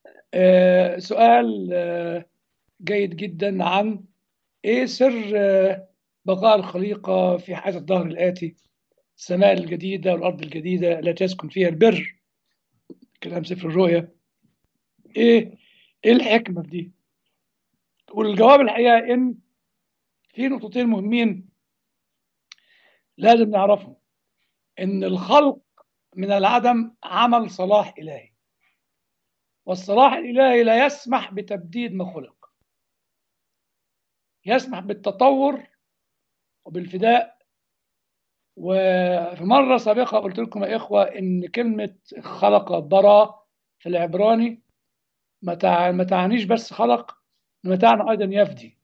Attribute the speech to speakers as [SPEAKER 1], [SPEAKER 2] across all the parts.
[SPEAKER 1] آه، سؤال آه، جيد جدا عن ايه سر آه، بقاء الخليقة في حياة الدهر الآتي السماء الجديدة والأرض الجديدة التي يسكن فيها البر كلام سفر الرؤيا ايه ايه الحكمة في دي والجواب الحقيقة ان في نقطتين مهمين لازم نعرفهم ان الخلق من العدم عمل صلاح إلهي والصلاح الإلهي لا يسمح بتبديد ما خلق يسمح بالتطور وبالفداء وفي مرة سابقة قلت لكم يا إخوة إن كلمة خلق برا في العبراني ما تع- ما تعنيش بس خلق ما تعني أيضا يفدي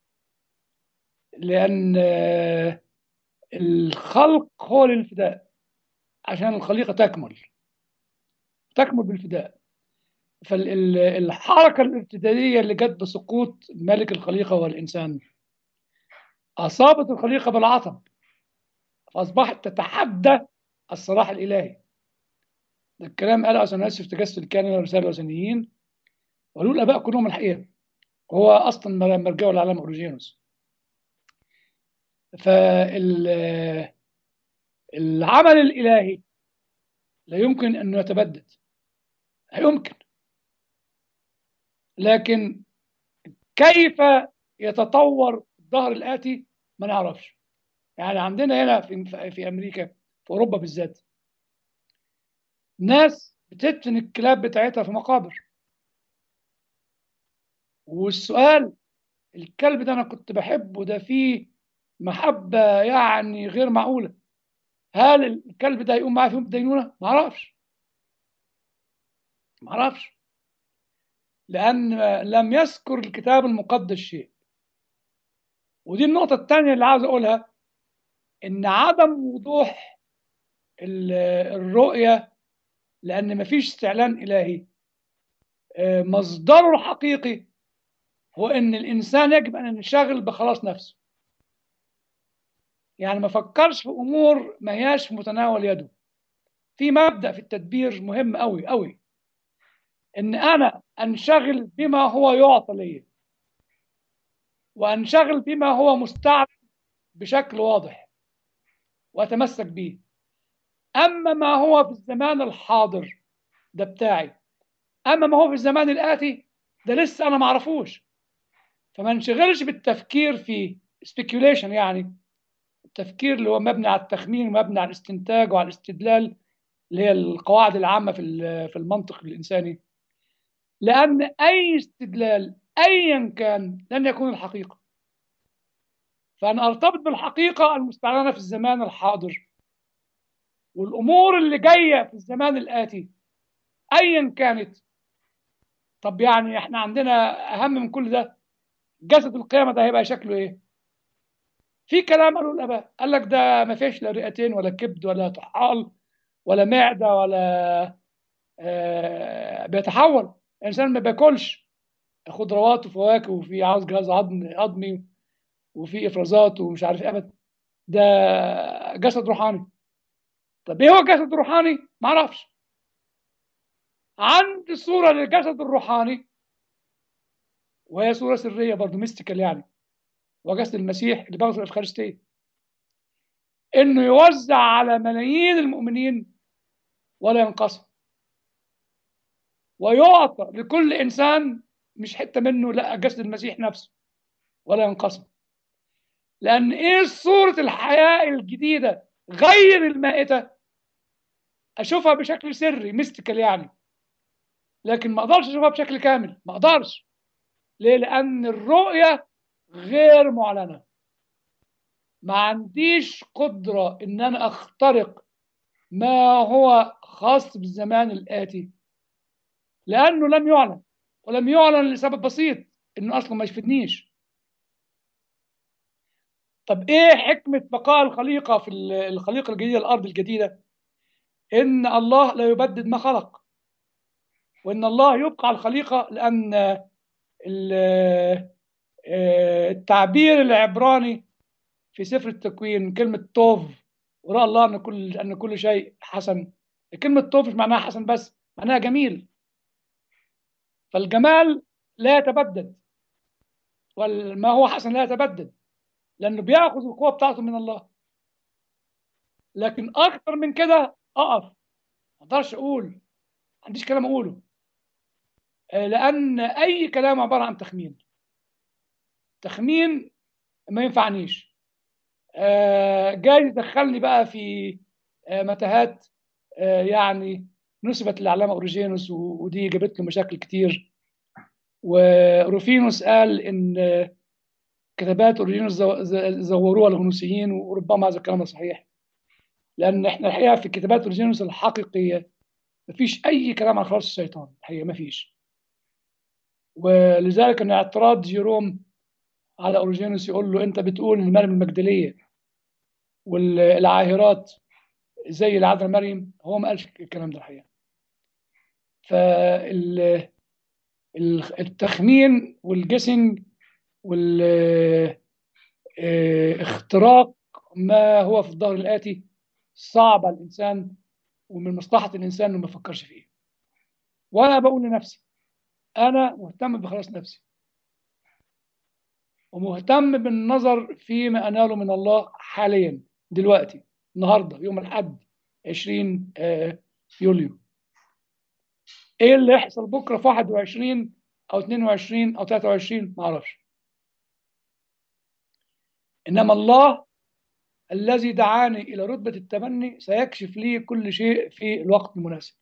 [SPEAKER 1] لأن آه، الخلق هو للفداء عشان الخليقة تكمل تكمل بالفداء فالحركة الارتدادية اللي جت بسقوط ملك الخليقة والإنسان أصابت الخليقة بالعطب فأصبحت تتحدى الصلاح الإلهي ده الكلام قال أثناسيوس في تجسد الكامل ورسالة الوثنيين وقالوا الآباء كلهم الحقيقة هو أصلا مرجعه العالم أوريجينوس فالعمل الإلهي لا يمكن أنه يتبدد لا يمكن لكن كيف يتطور الظهر الآتي ما نعرفش يعني عندنا هنا في في أمريكا في أوروبا بالذات ناس بتدفن الكلاب بتاعتها في مقابر والسؤال الكلب ده أنا كنت بحبه ده فيه محبة يعني غير معقولة هل الكلب ده يقوم معاه في يوم الدينونة؟ ما اعرفش ما اعرفش لأن لم يذكر الكتاب المقدس شيء ودي النقطة الثانية اللي عاوز أقولها إن عدم وضوح ال- الرؤية لأن مفيش استعلان إلهي آه، مصدره الحقيقي هو إن الإنسان يجب أن ينشغل بخلاص نفسه يعني ما فكرش في أمور ما هياش في متناول يده في مبدأ في التدبير مهم أوي أوي إن أنا أنشغل بما هو يعطى لي وأنشغل بما هو مستعد بشكل واضح وأتمسك به أما ما هو في الزمان الحاضر ده بتاعي أما ما هو في الزمان الآتي ده لسه أنا معرفوش فما انشغلش بالتفكير في speculation يعني التفكير اللي هو مبني على التخمين ومبني على الاستنتاج وعلى الاستدلال اللي هي القواعد العامة في ال- في المنطق الإنساني لأن أي استدلال أيا كان لن يكون الحقيقة فأنا أرتبط بالحقيقة المستعلنة في الزمان الحاضر والأمور اللي جاية في الزمان الآتي أيا كانت طب يعني احنا عندنا أهم من كل ده جسد القيامة ده هيبقى شكله إيه؟ في كلام قالوا الآباء قال لك ده ما فيش لا رئتين ولا كبد ولا طحال ولا معدة ولا آه بيتحول الإنسان ما بياكلش خضروات وفواكه وفي عاوز جهاز عظم هضمي وفي افرازات ومش عارف ايه ابدا ده جسد روحاني طب ايه هو الجسد الروحاني ما اعرفش عندي صوره للجسد الروحاني وهي صوره سريه برضه ميستيكال يعني وجسد المسيح اللي باخده في الافخارستيه انه يوزع على ملايين المؤمنين ولا ينقسم ويعطى لكل انسان مش حته منه لا جسد المسيح نفسه ولا ينقسم لان ايه صوره الحياه الجديده غير المائته اشوفها بشكل سري ميستيكال يعني لكن ما اقدرش اشوفها بشكل كامل ما اقدرش ليه لان الرؤيه غير معلنه ما عنديش قدره ان انا اخترق ما هو خاص بالزمان الاتي لانه لم يعلن ولم يعلن لسبب بسيط انه اصلا ما يفيدنيش طب ايه حكمه بقاء الخليقه في الخليقه الجديده الارض الجديده ان الله لا يبدد ما خلق وان الله يبقى على الخليقه لان التعبير العبراني في سفر التكوين كلمه توف وراى الله ان كل ان كل شيء حسن كلمه توف مش معناها حسن بس معناها جميل فالجمال لا يتبدد وما هو حسن لا يتبدد لانه بياخذ القوه بتاعته من الله لكن اكتر من كده اقف ما اقدرش اقول ما عنديش كلام اقوله لان اي كلام عباره عن تخمين تخمين ما ينفعنيش جاي يدخلني بقى في متاهات يعني نسبت للعلامه اوريجينوس ودي جابت له مشاكل كتير وروفينوس قال ان كتابات اوريجينوس زوروها الغنوصيين وربما هذا الكلام صحيح لان احنا الحقيقه في كتابات اوريجينوس الحقيقيه مفيش اي كلام عن خلاص الشيطان الحقيقه مفيش ولذلك ان اعتراض جيروم على اوريجينوس يقول له انت بتقول ان مريم المجدليه والعاهرات زي العذراء مريم هو ما قالش الكلام ده الحقيقه فال التخمين والجيسنج والاختراق ما هو في الظهر الآتي صعب على الإنسان ومن مصلحة الإنسان إنه ما يفكرش فيه وأنا بقول لنفسي أنا مهتم بخلاص نفسي ومهتم بالنظر فيما أناله من الله حاليا دلوقتي النهارده يوم الأحد 20 يوليو ايه اللي يحصل بكره في 21 او 22 او 23 ما اعرفش انما الله الذي دعاني الى رتبه التمني سيكشف لي كل شيء في الوقت المناسب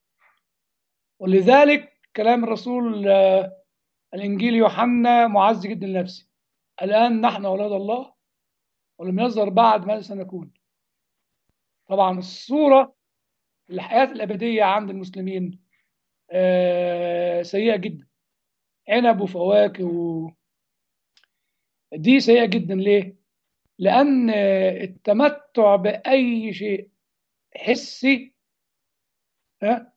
[SPEAKER 1] ولذلك كلام الرسول الانجيل يوحنا معز جدا لنفسي الان نحن اولاد الله ولم يظهر بعد ماذا سنكون طبعا الصوره الحياه الابديه عند المسلمين آه سيئة جدا عنب وفواكه و... دي سيئة جدا ليه؟ لأن التمتع بأي شيء حسي ها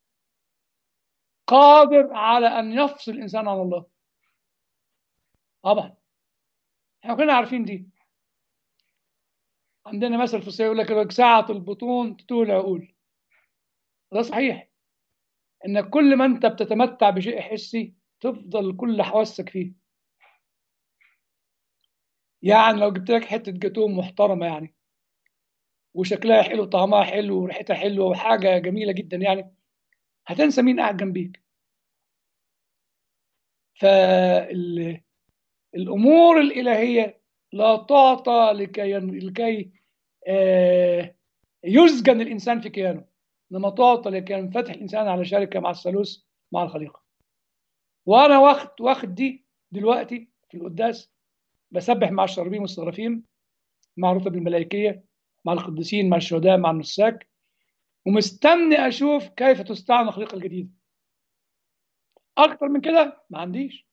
[SPEAKER 1] قادر على أن يفصل الإنسان عن الله طبعا احنا كلنا عارفين دي عندنا مثل في الصحيح يقول لك ساعة البطون تطول العقول ده صحيح انك كل ما انت بتتمتع بشيء حسي تفضل كل حواسك فيه يعني لو جبت لك حته جاتوه محترمه يعني وشكلها حلو طعمها حلو وريحتها حلوه وحاجه جميله جدا يعني هتنسى مين قاعد جنبيك فالامور الالهيه لا تعطى لكي لكي آه يسجن الانسان في كيانه انما تعطى لكي ينفتح الانسان على شركه مع الثالوث مع الخليقه وانا واخد واخد دي دلوقتي في القداس بسبح مع الشرابيم والصرافيم مع الرتب الملائكيه مع القديسين مع الشهداء مع النساك ومستني اشوف كيف تستعمل الخليقه الجديده اكتر من كده ما عنديش